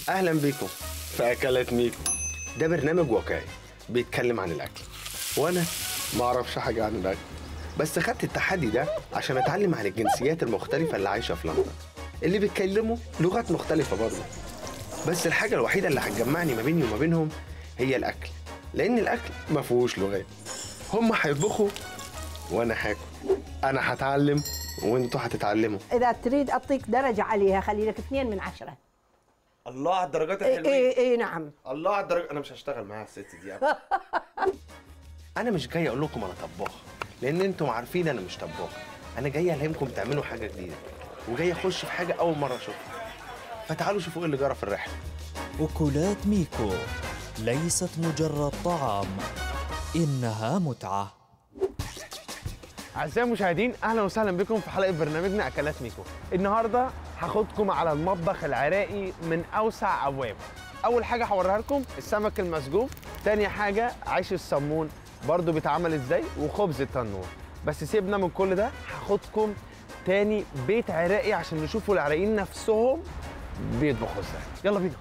اهلا بيكم في اكلات ميكو ده برنامج واقعي بيتكلم عن الاكل وانا ما اعرفش حاجه عن الاكل بس خدت التحدي ده عشان اتعلم عن الجنسيات المختلفه اللي عايشه في لندن اللي بيتكلموا لغات مختلفه برضه بس الحاجه الوحيده اللي هتجمعني ما بيني وما بينهم هي الاكل لان الاكل ما فيهوش لغات هم هيطبخوا وانا هاكل انا هتعلم وانتوا هتتعلموا اذا تريد اعطيك درجه عليها خلي لك اثنين من عشره الله على الدرجات اي اي, إي نعم الله على الدرجة أنا مش هشتغل معاها الست دي أبدا أنا مش جاي أقول لكم أنا طباخ لأن أنتم عارفين أنا مش طباخ أنا جاي ألهمكم تعملوا حاجة جديدة وجاي أخش في حاجة أول مرة أشوفها فتعالوا شوفوا إيه اللي جرى في الرحلة أكلات ميكو ليست مجرد طعام إنها متعة أعزائي المشاهدين أهلا وسهلا بكم في حلقة برنامجنا أكلات ميكو النهاردة هاخدكم على المطبخ العراقي من أوسع أبوابه أول حاجة هوريها لكم السمك المسجوف تاني حاجة عيش السمون برضو بيتعمل إزاي وخبز التنور بس سيبنا من كل ده هاخدكم تاني بيت عراقي عشان نشوفوا العراقيين نفسهم بيطبخوا إزاي يلا بينا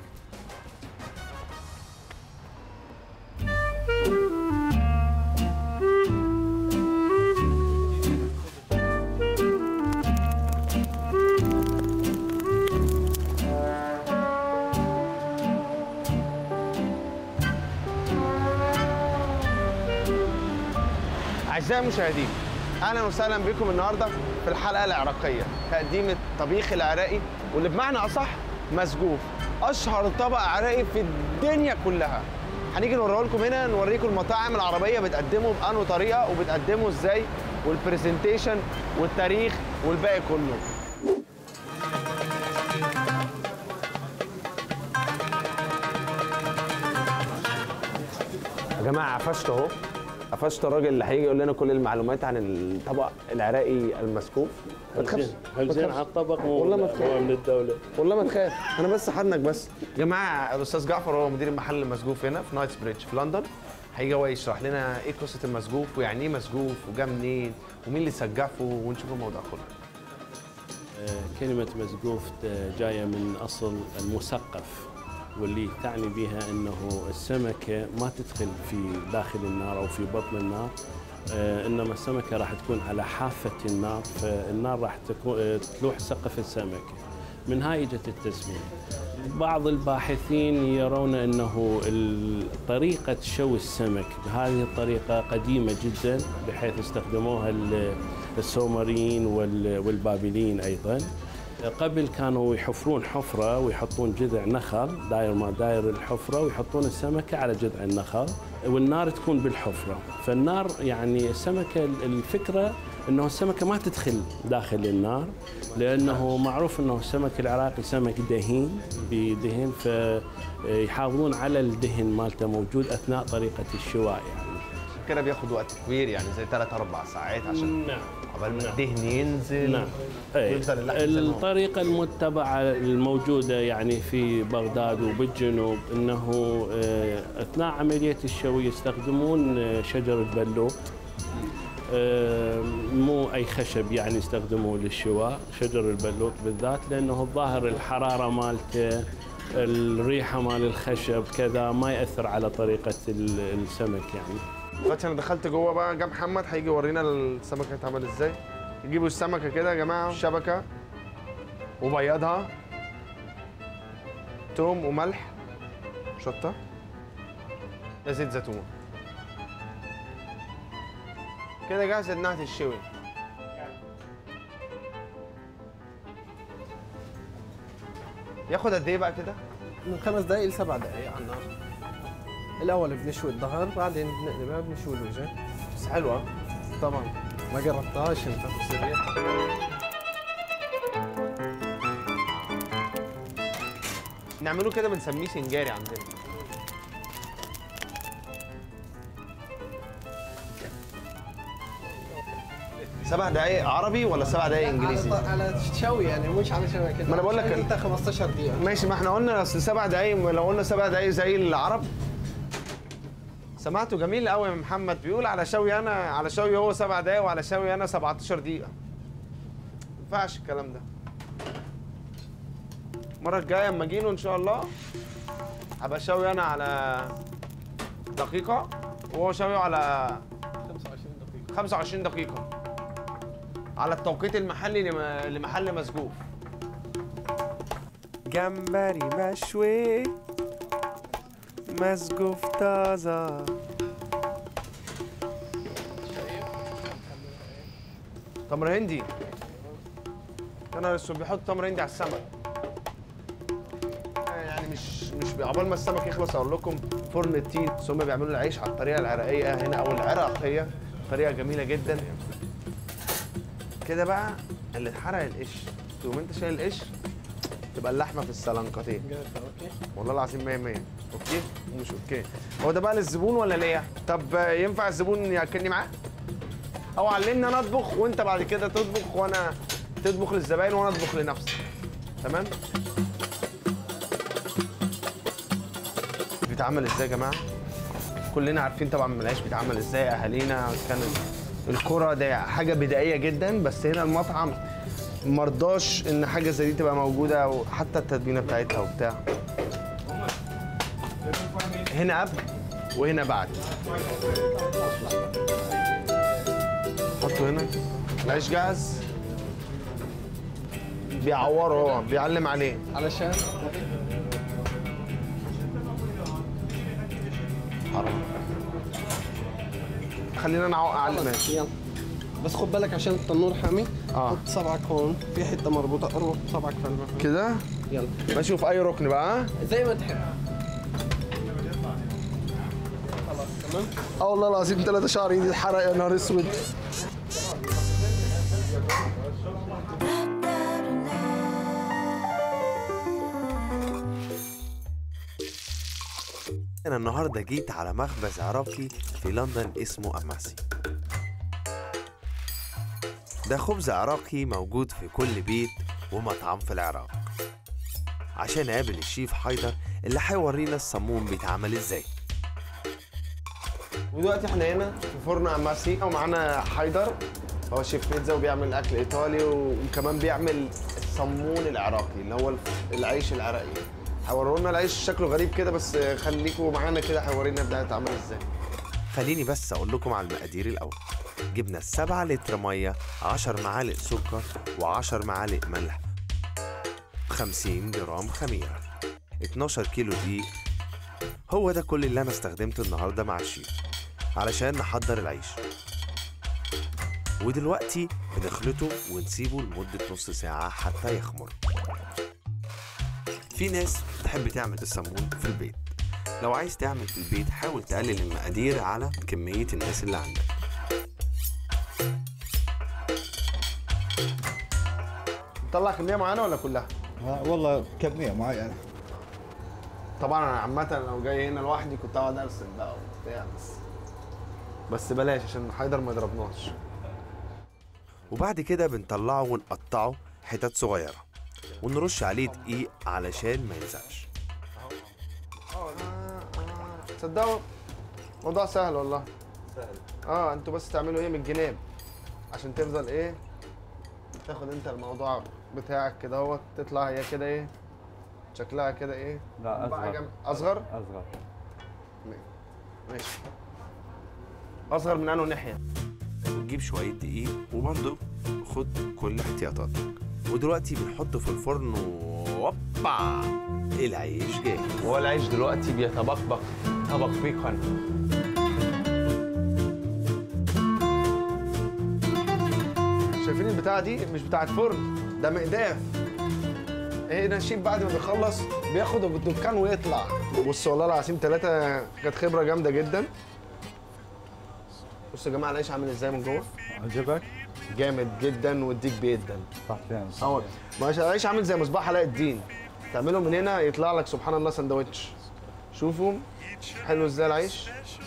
أعزائي المشاهدين أهلا وسهلا بكم النهاردة في الحلقة العراقية تقديم الطبيخ العراقي واللي بمعنى أصح مسجوف أشهر طبق عراقي في الدنيا كلها هنيجي نوريه لكم هنا نوريكم المطاعم العربية بتقدمه بأنه طريقة وبتقدمه إزاي والبرزنتيشن والتاريخ والباقي كله يا جماعة قفشت أهو قفشت الراجل اللي هيجي يقول لنا كل المعلومات عن الطبق العراقي المسكوف ما تخافش هل ما زين تخافش. على الطبق مو والله ما مو تخاف. من الدولة والله ما تخاف انا بس حنك بس يا جماعه الاستاذ جعفر هو مدير المحل المسجوف هنا في نايتس بريدج في لندن هيجي هو يشرح لنا ايه قصه المسجوف ويعني ايه مسجوف وجا منين ومين اللي سجفه ونشوف الموضوع كله آه، كلمة مسقوف آه، جاية من أصل المسقف واللي تعني بها أنه السمكة ما تدخل في داخل النار أو في بطن النار آه، إنما السمكة راح تكون على حافة النار فالنار راح تكون آه، تلوح سقف السمكة من هاي اجت التسمية بعض الباحثين يرون أنه ال- طريقة شوي السمك بهذه الطريقة قديمة جدا بحيث استخدموها ال- السومريين وال- والبابليين أيضا قبل كانوا يحفرون حفرة ويحطون جذع نخل داير ما داير الحفرة ويحطون السمكة على جذع النخل والنار تكون بالحفرة فالنار يعني السمكة الفكرة انه السمكة ما تدخل داخل النار لانه معروف انه السمك العراقي سمك دهين بدهن فيحافظون على الدهن مالته موجود اثناء طريقة الشواء يعني كده بياخد وقت كبير يعني زي 3 4 ساعات عشان نعم قبل ما الدهن ينزل نعم أي. يفضل اللحم زي ما هو. الطريقة المتبعة الموجودة يعني في بغداد وبالجنوب انه آه، اثناء عملية الشوي يستخدمون آه، شجر البلوط آه، مو اي خشب يعني يستخدموه للشواء شجر البلوط بالذات لانه الظاهر الحرارة مالته الريحة مال الخشب كذا ما يأثر على طريقة ال- السمك يعني دلوقتي انا دخلت جوه بقى جه محمد هيجي يورينا السمكه هتتعمل ازاي يجيبوا السمكه كده يا جماعه الشبكه وبيضها توم وملح شطه ده زيت زيتون كده جاهزه انها تتشوي ياخد قد ايه بقى كده من خمس دقائق لسبع دقائق على النار الاول بنشوي الظهر بعدين بنقلبها بنشوي الوجه بس حلوه طبعا ما جربتهاش انت في سوريا نعمله كده بنسميه سنجاري عندنا سبع دقايق عربي ولا سبع دقايق انجليزي؟ على, على شوي يعني مش على شوي كده ما أنا بقول لك- انت 15 دقيقه ماشي ما احنا قلنا اصل سبع دقايق لو قلنا سبع دقايق زي العرب سمعته جميل قوي يا محمد بيقول على شوي انا على شوي هو سبع دقايق وعلى شوي انا 17 دقيقة ما ينفعش الكلام ده المره الجايه اما اجيله ان شاء الله هبقى شاوي انا على دقيقه وهو شاوي على 25 دقيقه 25 دقيقه على التوقيت المحلي لم- لمحل مسجوف جمبري مشوي مسجوف طازه تمر هندي يا نهار اسود بيحط تمر هندي على السمك يعني مش مش عقبال ما السمك يخلص اقول لكم فرن التين بس هم بيعملوا العيش على الطريقه العراقيه هنا او العراقيه طريقه جميله جدا كده بقى اللي اتحرق القشر تقوم انت شايل القشر تبقى اللحمه في السلنقتين والله العظيم 100 100 اوكي ومش اوكي هو ده بقى للزبون ولا ليا طب آه، ينفع الزبون ياكلني معاه او علمني انا اطبخ وانت بعد كده تطبخ وانا تطبخ للزباين وانا اطبخ لنفسي تمام بيتعمل ازاي يا جماعه كلنا عارفين طبعا العيش بيتعمل ازاي اهالينا كانت الكرة ده حاجة بدائية جدا بس هنا المطعم مرضاش ان حاجة زي دي تبقى موجودة وحتى التتبيلة بتاعتها وبتاع هنا قبل وهنا بعد حطه هنا العيش جاهز بيعوره هو بيعلم عليه علشان حرام خلينا نعوق على ماشي يلا بس خد بالك عشان التنور حامي آه. حط صبعك هون في حته مربوطه اربط صبعك في الركن كده يلا ماشي في اي ركن بقى ها؟ زي ما تحب خلاص تمام اه والله العظيم ثلاثة شهر ايدي اتحرق يا نهار اسود أنا النهاردة جيت على مخبز عراقي في لندن اسمه أماسي ده خبز عراقي موجود في كل بيت ومطعم في العراق عشان أقابل الشيف حيدر اللي هيورينا الصمون بيتعمل ازاي ودلوقتي احنا هنا في فرن اماسي ومعانا حيدر هو شيف بيتزا وبيعمل اكل ايطالي وكمان بيعمل الصمون العراقي اللي هو العيش العراقي هيورونا العيش شكله غريب كده بس خليكم معانا كده هيورينا ده هيتعمل ازاي خليني بس أقول لكم على المقادير الأول جبنا السبعة لتر مية عشر معالق سكر وعشر معالق ملح 50 جرام خميرة 12 كيلو دقيق هو ده كل اللي أنا استخدمته النهاردة مع الشيف علشان نحضر العيش ودلوقتي بنخلطه ونسيبه لمدة نص ساعة حتى يخمر في ناس بتحب تعمل السمون في البيت لو عايز تعمل في البيت حاول تقلل المقادير على كمية الناس اللي عندك نطلع كميه معانا ولا كلها والله كمية معينة طبعا انا عامه لو جاي هنا لوحدي كنت اقعد ارسم بقى وبتاع بس بس بلاش عشان حيدر ما يضربناش وبعد كده بنطلعه ونقطعه حتت صغيرة ونرش عليه دقيق علشان ما يلزقش تصدقوا موضوع سهل والله سهل اه انتوا بس تعملوا ايه من الجناب عشان تفضل ايه تاخد انت الموضوع بتاعك كده اهوت تطلع هي كده ايه شكلها كده ايه لا بقى أصغر جنب- اصغر أصغر ماشي اصغر من انه ناحيه وتجيب شوية دقيق وبرضه خد كل احتياطاتك ودلوقتي بنحطه في الفرن ووبا العيش جاهز وهو العيش دلوقتي بيتبقبق تبقبيقا شايفين البتاعه دي مش بتاعه فرن ده مقداف هنا الشيف بعد ما بيخلص بياخد الدكان ويطلع بص والله العظيم ثلاثة كانت خبرة جامدة جدا بصوا يا جماعة العيش عامل ازاي من جوه عجبك؟ جامد جدا والديك بيدا صح فين اهو ماشي العيش عامل زي مصباح علاء الدين تعمله من هنا يطلع لك سبحان الله سندوتش شوفوا حلو ازاي العيش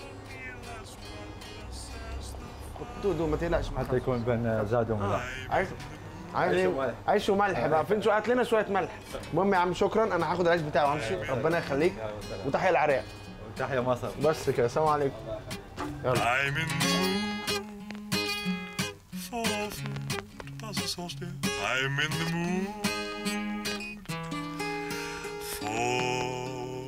دودو ما تقلقش ما حتى تخافش. يكون بين زاد وملح عايز عايز ايه؟ عيش وملح بقى فين شو هات لنا شويه ملح المهم يا عم شكرا انا هاخد العيش بتاعي وامشي ربنا يخليك وتحيا العراق تحية مصر بس كده السلام عليكم I'm in the mood for loving. Dat is zo stil. I'm in the mood for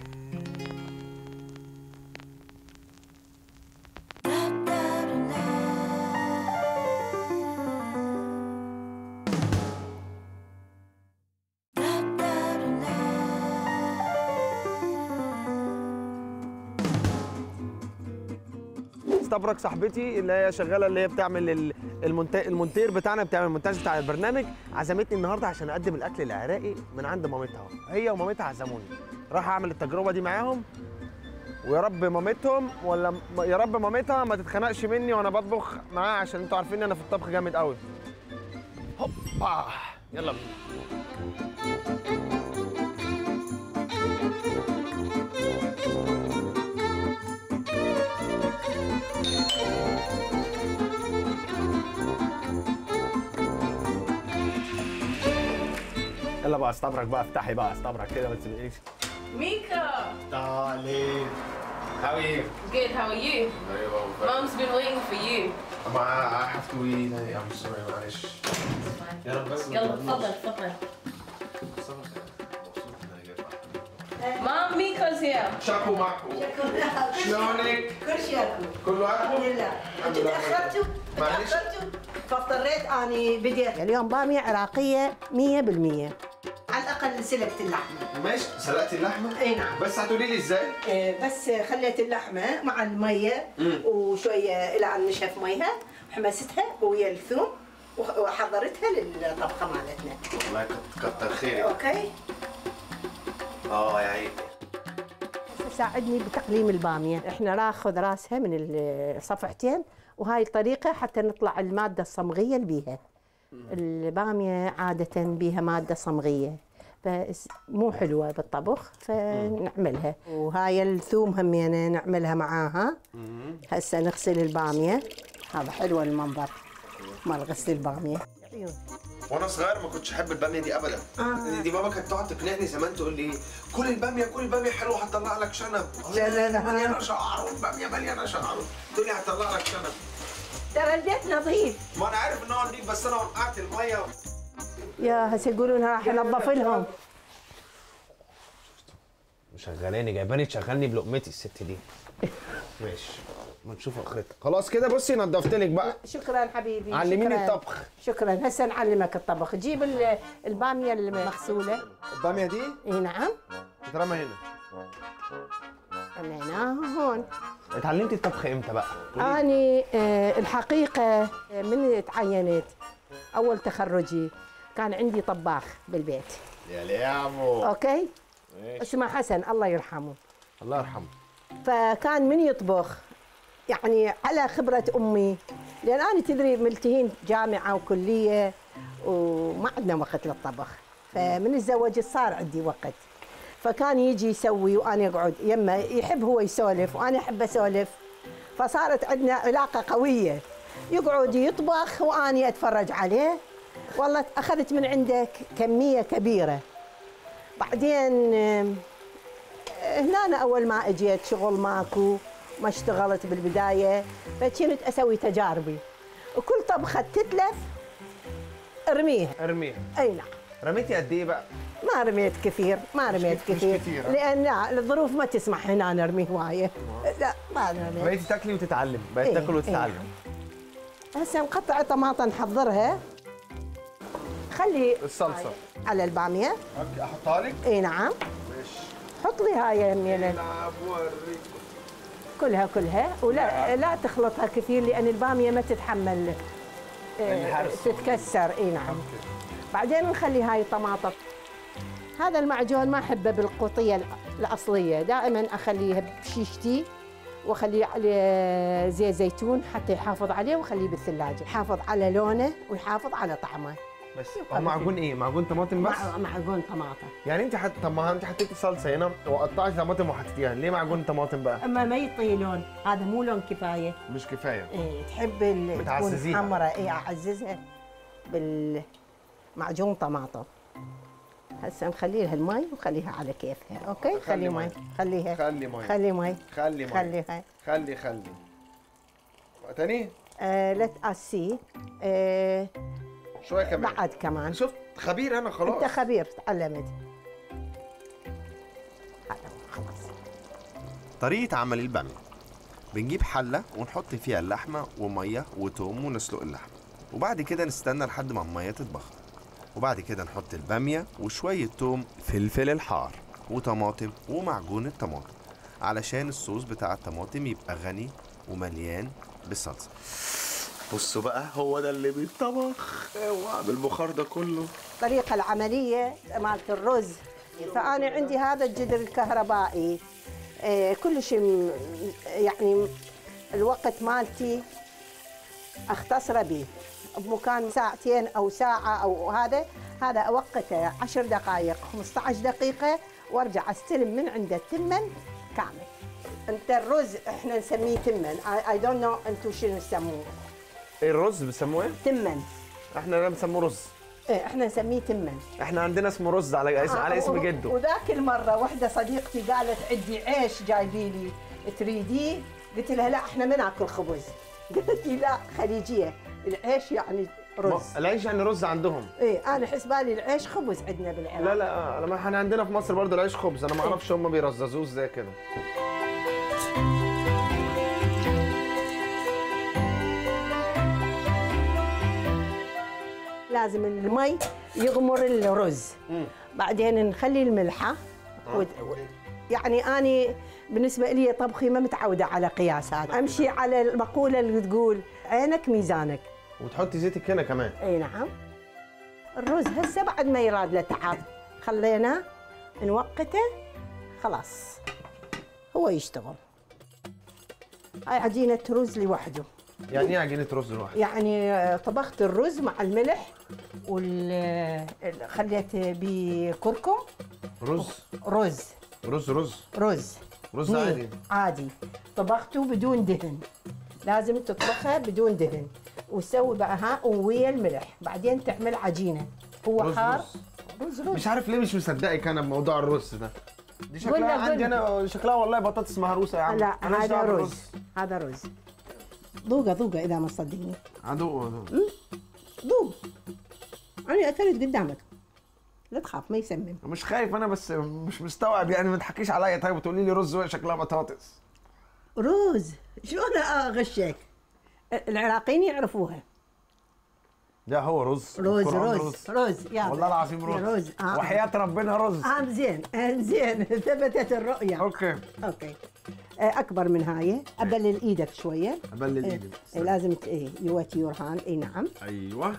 استبرك صاحبتي اللي هي شغاله اللي هي بتعمل ال- المونتا... المونتير بتاعنا بتعمل المونتاج بتاع البرنامج عزمتني النهارده عشان اقدم الاكل العراقي من عند مامتها هي ومامتها عزموني راح اعمل التجربه دي معاهم ويا رب مامتهم ولا م- يا رب مامتها ما تتخنقش مني وانا بطبخ معاها عشان انتوا عارفين ان انا في الطبخ جامد قوي هوبا يلا بينا يلا بقى استبرك بقى افتحي بقى استبرك كده ما تسيبنيش Mika! Darling, how are you? Good, how are you? Very well. very Mom's been waiting for you. well. I, I have to eat. I- I'm sorry, معلش. يا رب بس ما يلا تقولناش. تفضل تفضل. بس أنا مبسوط إن أنا جيت معاك. Mom, Mika's here. شاكو معكو شلونك؟ كل شيء اكل كله الحمد أكل؟ لله الحمد انتوا لله. تاخرتوا معلش. تاخرتوا فاضطريت اني بديت اليوم باميه عراقيه 100% على الاقل سلقت اللحمه ماشي سلقتي اللحمة؟ اي نعم بس هتقولي لي ازاي؟ آه، بس خليت اللحمه مع الميه مم. وشويه الى ان نشف ميها وحمستها ويا الثوم وخ- وحضرتها للطبخه مالتنا والله كت- كتر خيرك. اوكي اه يا عيني. ساعدني بتقليم الباميه احنا ناخذ راسها من الصفحتين وهاي الطريقه حتى نطلع الماده الصمغيه اللي بيها الباميه عاده بيها ماده صمغيه بس مو حلوه بالطبخ فنعملها وهاي الثوم همينه نعملها معاها هسه نغسل الباميه هذا حلو المنظر مال غسل الباميه عيون وانا صغير ما كنتش احب الباميه دي ابدا آه. دي ماما كانت تقعد تقنعني زمان تقول لي كل الباميه كل الباميه حلوه هتطلع لك شنب لا، لا. مليانه شعر والباميه مليانه شعر تقول لي هتطلع لك شنب ترى البيت نظيف ما انا عارف ان هو نضيف بس انا وقعت الميه يا هسه يقولون راح انظف لهم مشغلاني جايباني تشغلني بلقمتي الست دي ماشي ما نشوف اخرتها خلاص كده بصي نضفت لك بقى شكرا حبيبي علميني شكراً. الطبخ. شكرا هسه نعلمك الطبخ جيب ال- الباميه المغسوله الباميه دي اي نعم تترمى هنا عملناها هون اتعلمتي الطبخ امتى بقى؟ اني آه، الحقيقه آه، من تعينت اول تخرجي كان عندي طباخ بالبيت يا ليامو اوكي ماشي. اسمه حسن الله يرحمه الله يرحمه فكان من يطبخ يعني على خبرة أمي لأن أنا تدري ملتهين جامعة وكلية وما عندنا وقت للطبخ فمن تزوجت صار عندي وقت فكان يجي يسوي وأنا أقعد يمه يحب هو يسولف وأنا أحب أسولف فصارت عندنا علاقة قوية يقعد يطبخ وأني أتفرج عليه والله أخذت من عنده كمية كبيرة بعدين آم، هنا أنا أول ما أجيت شغل ماكو ما اشتغلت بالبداية فكنت أسوي تجاربي وكل طبخة تتلف ارميها ارميها أي نعم رميتي قد ايه بقى؟ ما رميت كثير ما رميت مش كثير كتير، ها؟ لأن لا الظروف ما تسمح هنا نرمي هواية لا ما رميت بقيتي تاكلي وتتعلم بقيت إيه، تاكل إيه. وتتعلم هسه نقطع طماطم نحضرها خلي الصلصه على البامية اوكي احطها لك اي نعم ماشي حط لي هاي يمين العب وريك كلها كلها ولا لا تخلطها كثير لان الباميه ما تتحمل آه، الحرص. تتكسر اي نعم بعدين نخلي هاي الطماطم هذا المعجون ما احبه بالقوطيه الأ- الاصليه دائما اخليها بشيشتي واخليه عليه زيت زيتون حتى يحافظ عليه واخليه بالثلاجه يحافظ على لونه ويحافظ على طعمه بس هو معجون ايه؟ معجون طماطم بس؟ مع معجون طماطم يعني انت حت... طب ما انت حطيتي صلصه هنا وقطعتي طماطم وحطيتيها ليه معجون طماطم بقى؟ اما ما يعطي لون هذا مو لون كفايه مش كفايه إيه تحب ال- تكون بتعززيها. حمراء اي اعززها بالمعجون طماطم هسه نخلي لها المي وخليها على كيفها اوكي خلي مي خليها خلي مي خلي مي خلي مي خليها خلي خلي تاني آه لا تقسي آه شويه كمان بعد كمان شفت خبير انا خلاص انت خبير تعلمت طريقة عمل البامية بنجيب حلة ونحط فيها اللحمة ومية وتوم ونسلق اللحمة وبعد كده نستنى لحد ما المية تتبخر وبعد كده نحط البامية وشوية توم فلفل الحار وطماطم ومعجون الطماطم علشان الصوص بتاع الطماطم يبقى غني ومليان بالصلصة بصوا بقى هو ده اللي بيتطبخ اوعى بالبخار ده كله الطريقة العملية مالت الرز فأنا عندي هذا الجدر الكهربائي آه، كل شيء م- يعني الوقت مالتي اختصره به بمكان ساعتين أو ساعة أو هذا هذا أوقته عشر دقائق 15 دقيقة وارجع استلم من عنده التمن كامل انت الرز احنا نسميه تمن اي دونت نو انتم شنو تسموه ايه الرز بيسموه ايه؟ تمن احنا لا بنسموه رز ايه احنا نسميه تمن احنا عندنا اسمه رز على اسم على اسم و- جده وذاك المره واحده صديقتي قالت عندي عيش جايبي لي تريديه قلت لها لا احنا ما ناكل خبز قالت لي لا خليجيه العيش يعني رز ما- العيش يعني رز عندهم ايه انا حسبالي العيش خبز عندنا بالعراق لا لا آه، لما احنا عندنا في مصر برضه العيش خبز انا ما اعرفش هم بيرززوه ازاي كده لازم المي يغمر الرز بعدين نخلي الملحه و... يعني اني بالنسبه لي طبخي ما متعوده على قياسات امشي على المقوله اللي تقول عينك ميزانك وتحطي زيتك هنا كمان اي نعم الرز هسه بعد ما يراد له تعب خليناه نوقته خلاص هو يشتغل هاي عجينه رز لوحده يعني ايه عجينه رز لوحدها؟ يعني آه، طبخت الرز مع الملح وال ال- خليت بكركم رز رز رز رز رز رز ني، عادي عادي طبخته بدون دهن لازم تطبخها بدون دهن وتسوي بقى ها ويا الملح بعدين تعمل عجينه هو رز حار رز. رز رز مش عارف ليه مش مصدقك انا بموضوع الرز ده دي قول شكلها له، عندي قول انا شكلها والله بطاطس مهروسه يا عم لا مالهاش هذا دعوة رز بالرز. هذا رز ذوقه ذوقه اذا ما تصدقني عدو ذوق انا اكلت قدامك لا تخاف ما يسمم مش خايف انا بس مش مستوعب يعني ما تحكيش عليا طيب وتقولي لي رز وهي شكلها بطاطس رز شلون اغشك العراقيين يعرفوها لا هو رز رز القرآن رز رز يا والله العظيم رز, رز آه. وحياة ربنا رز آه زين آه زين ثبتت الرؤية اوكي اوكي آه اكبر من هاي ابلل ايدك شوية ابلل إيه، ايدي إيه لازم ت- ايه يوت يور هاند اي نعم ايوه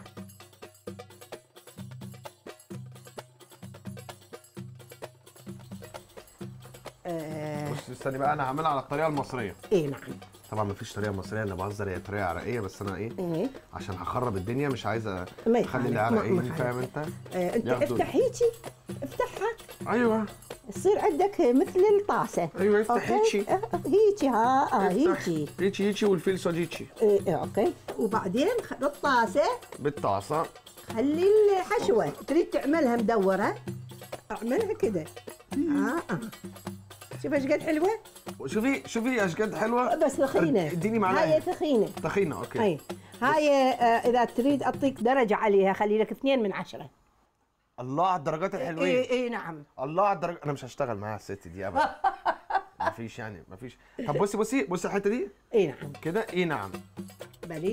آه بص استني بقى انا هعملها على الطريقه المصريه اي نعم طبعا مفيش طريقه مصريه انا بهزر هي طريقه عراقيه بس انا ايه ايه عشان هخرب الدنيا مش عايز ما اخلي يخالف، ما- العراقيين ما دي يخالف. فاهم انت آه انت ياخدوا- افتح هيجي افتحها ايوه يصير عندك مثل الطاسة ايوه افتح أوكي؟ هيجي آه، هيجي ها اه افتح. هيجي هيجي هيجي والفيل صاد هيجي إيه إيه، اوكي وبعدين خ- الطاسة بالطاسه خلي الحشوة تريد تعملها مدورة اعملها كده اه اه شوف ايش قد حلوة شوفي شوفي ايش قد حلوه بس ثخينة اديني هاي معلقه ثخينة طخينه اوكي اي هاي آه اذا تريد اعطيك درجة عليها خلي لك اثنين من عشرة الله على الدرجات الحلوين اي اي نعم الله على الدرجة انا مش هشتغل معاها الست دي ابدا مفيش يعني مفيش طب بصي بصي بصي الحته دي اي نعم كده ايه نعم بلي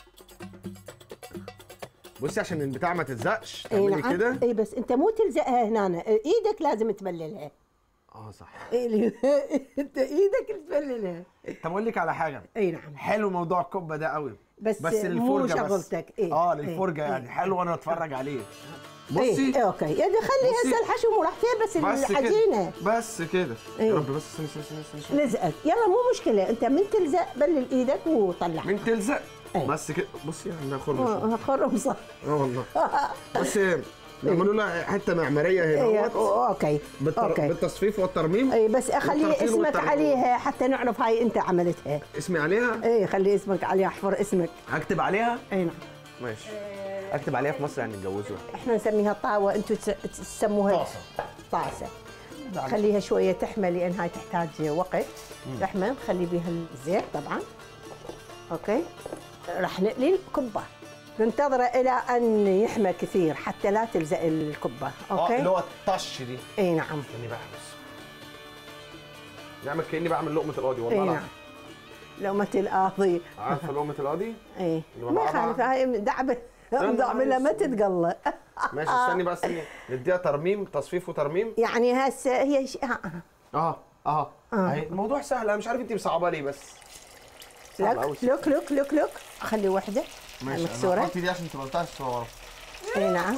بصي عشان البتاع ما تلزقش اي تعملي نعم كده اي بس انت مو تلزقها هنا ايدك لازم تبللها اه صح إي اللي- انت ايدك اللي تبللها طب اقول لك على حاجه اي نعم حلو موضوع الكبه ده قوي بس بس مو للفرجه بس شغلتك إيه. اه إيه. للفرجه إيه. يعني حلو وانا اتفرج عليه بصي بصي إيه اوكي يا خلي بصي. هسه الحشو مو راح فيه بس, بس العجينه كده بس كده إيه. يا رب بس استني استني استني استني لزقت يلا مو مشكله انت من تلزق بلل ايدك وطلع من تلزق إيه. بس كده بصي عندها خرم آه، خرم صح اه والله بس نعملوا لها حته معماريه هنا إيه، اهوت. أو- اوكي بالتر... اوكي بالتصفيف والترميم اي بس اخلي والترتيب اسمك والترميم. عليها حتى نعرف هاي انت عملتها اسمي عليها اي خلي اسمك عليها احفر اسمك هكتب عليها اي نعم ماشي اكتب عليها في مصر يعني نتجوزوا احنا نسميها طاوه انتم تس- تسموها طاسة. طاسه خليها شويه تحمى لان هاي تحتاج وقت تحمى خلي بيها الزيت طبعا اوكي راح نقلي الكبه ننتظره الى ان يحمى كثير حتى لا تلزق الكبه اه اللي اوكي هو الطش دي اي نعم استني بقى بس نعمل كاني بعمل لقمه القاضي والله اي العظيم. نعم لقمة القاضي عارفه لقمه القاضي ايه اللي ما مع يخالف بعض. هاي دعبة نهار بعملها ما أسود. تتقلى ماشي استني بقى استني نديها ترميم تصفيف وترميم يعني هسه هي ش... ها- اه اه آه. أهي الموضوع سهل انا مش عارف انت مصعبه ليه بس صعب أوي. لك لك لك لك لك خلي واحده ماشي مكسورة. حطي دي عشان تبقى بتاعت الصور اي نعم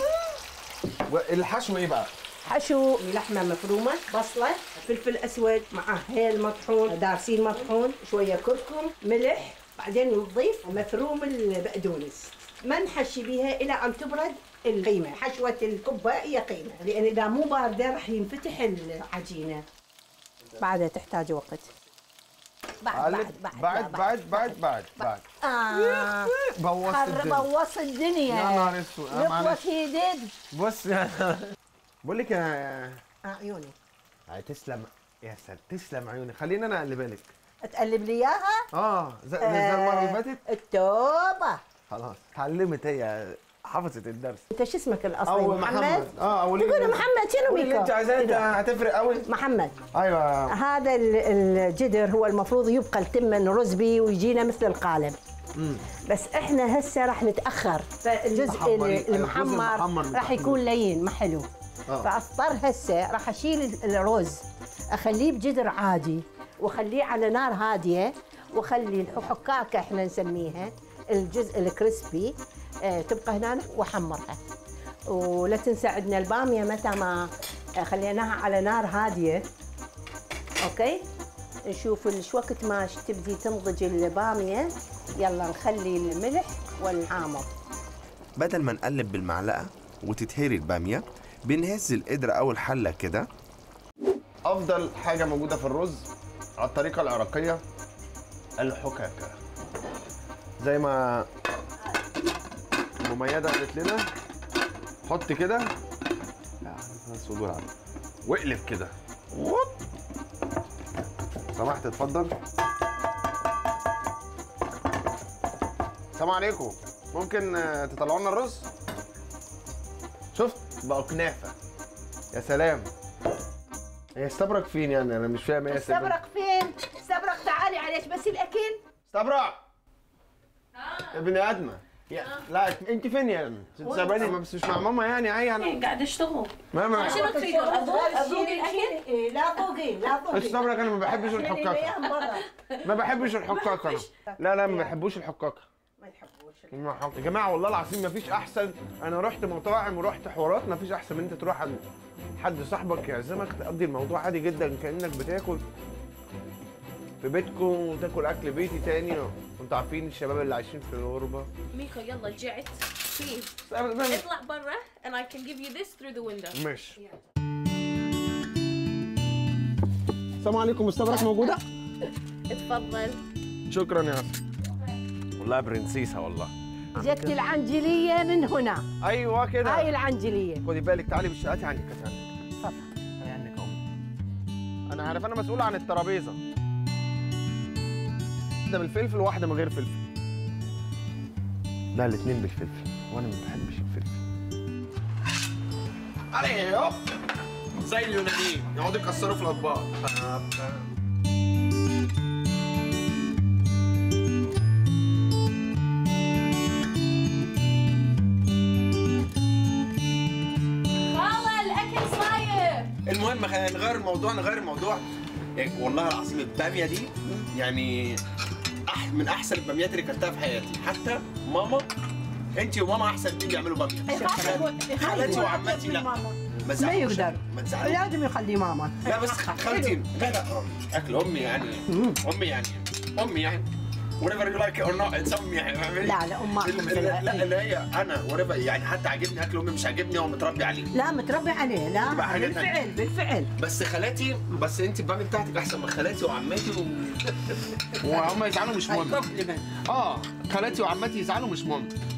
الحشو ايه بقى؟ حشو لحمه مفرومه بصله فلفل اسود مع هيل مطحون دارسين مطحون شويه كركم ملح بعدين نضيف مفروم البقدونس ما نحشي بيها الى ان تبرد القيمه حشوه الكبه هي قيمه لان اذا مو بارده راح ينفتح العجينه بعدها تحتاج وقت بعد بعد بعد بعد بعد بعد بعد بعد آه بوظت خر الدنيا بوظ الدنيا يا نهار اسود أنا Look معلش what he did بص يا بقول لك يا آه، عيوني هاي تسلم يا سلام تسلم عيوني خليني انا اقلبها لك تقلب لي اياها اه زي, زي المره اللي فاتت التوبه خلاص اتعلمت هي حفظت الدرس انت شو اسمك الاصلي اول محمد اه اول تقول محمد شنو قولي اللي بيكو انت عايزاه انت هتفرق قوي محمد ايوه هذا ال- الجدر هو المفروض يبقى التمن رزبي ويجينا مثل القالب مم. بس احنا هسه راح نتاخر فالجزء محمر. ال- المحمر المحمر راح متأخر. يكون لين ما حلو آه. فاضطر هسه راح اشيل ال- الرز اخليه بجدر عادي واخليه على نار هاديه واخلي الحكاكه احنا نسميها الجزء الكريسبي آه تبقى هنا واحمرها ولا تنسى عندنا الباميه متى ما آه، خليناها على نار هاديه اوكي نشوف ال- وقت ما ش- تبدي تنضج الباميه يلا نخلي الملح والحامض بدل ما نقلب بالمعلقة وتتهري البامية بنهز القدرة أو الحلة كده افضل حاجه موجوده في الرز على الطريقه العراقيه الحكاكه زي ما مميزه قالت لنا حط كده لا، بس ودول على واقلب كده ووب. سمحت اتفضل السلام عليكم ممكن آه، تطلعوا لنا الرز شفت بقوا كنافه يا سلام هي استبرق فين يعني انا مش فاهم ايه استبرق فين؟ استبرق تعالي عليك بس الاكل استبرق ابن ادمه يا لا انت فين يعني؟ ساباني بس مش مع ماما يعني عي انا قاعد اشتغل ماما شنو تريدون اذوق اذوق الاكل إيه، لا ذوقي لا ذوقي استبرق انا ما بحبش الحكاكه ما بحبش الحكاكه انا لا لا ما بحبوش الحكاكه ما يحبوش ما حق- يا جماعه والله العظيم ما فيش احسن انا رحت مطاعم ورحت حوارات ما فيش احسن من انت تروح عند حد صاحبك يعزمك تقضي الموضوع عادي جدا كانك بتاكل في بيتكم وتاكل اكل بيتي تاني وانتوا عارفين الشباب اللي عايشين في الغربه ميكو يلا جعت بليز ما- اطلع برا and I can give you this through the window ماشي السلام عليكم استبرك موجوده اتفضل شكرا يا اسف والله برنسيسه والله جت العنجليه من هنا ايوه كده هاي العنجليه خدي بالك تعالي بالشقات عندك هاتي عندك تفضل هاتي عندك اهو انا عارف انا مسؤول عن الترابيزه واحده بالفلفل وواحده من غير فلفل لا الاثنين بالفلفل وانا ما بحبش الفلفل عليه زي اليونانيين يقعدوا يكسروا في الاطباق خالة الاكل صاير المهم خلينا نغير الموضوع نغير الموضوع يعني والله العظيم الباميه دي يعني أح من احسن الباميات اللي اكلتها في حياتي حتى ماما انت وماما احسن اتنين بيعملوا باميه خالتي وعمتي لا ما ما تزعلوش. يقدر ما تزعلوش لازم يخلي ماما لا بس خالتي لا لا اكل امي يعني امي يعني امي يعني whatever you like it or not it's امي يعني فاهماني؟ لا لا امك ال- ال- لا اللي هي انا whatever يعني حتى عاجبني اكل امي مش عاجبني هو متربي عليه لا متربي عليه لا تبقى حاجة بالفعل تانية. بالفعل بس خالاتي بس انت البامي بتاعتك احسن من خالاتي وعماتي و... وهم يزعلوا مش مهم اه خالاتي وعماتي يزعلوا مش مهم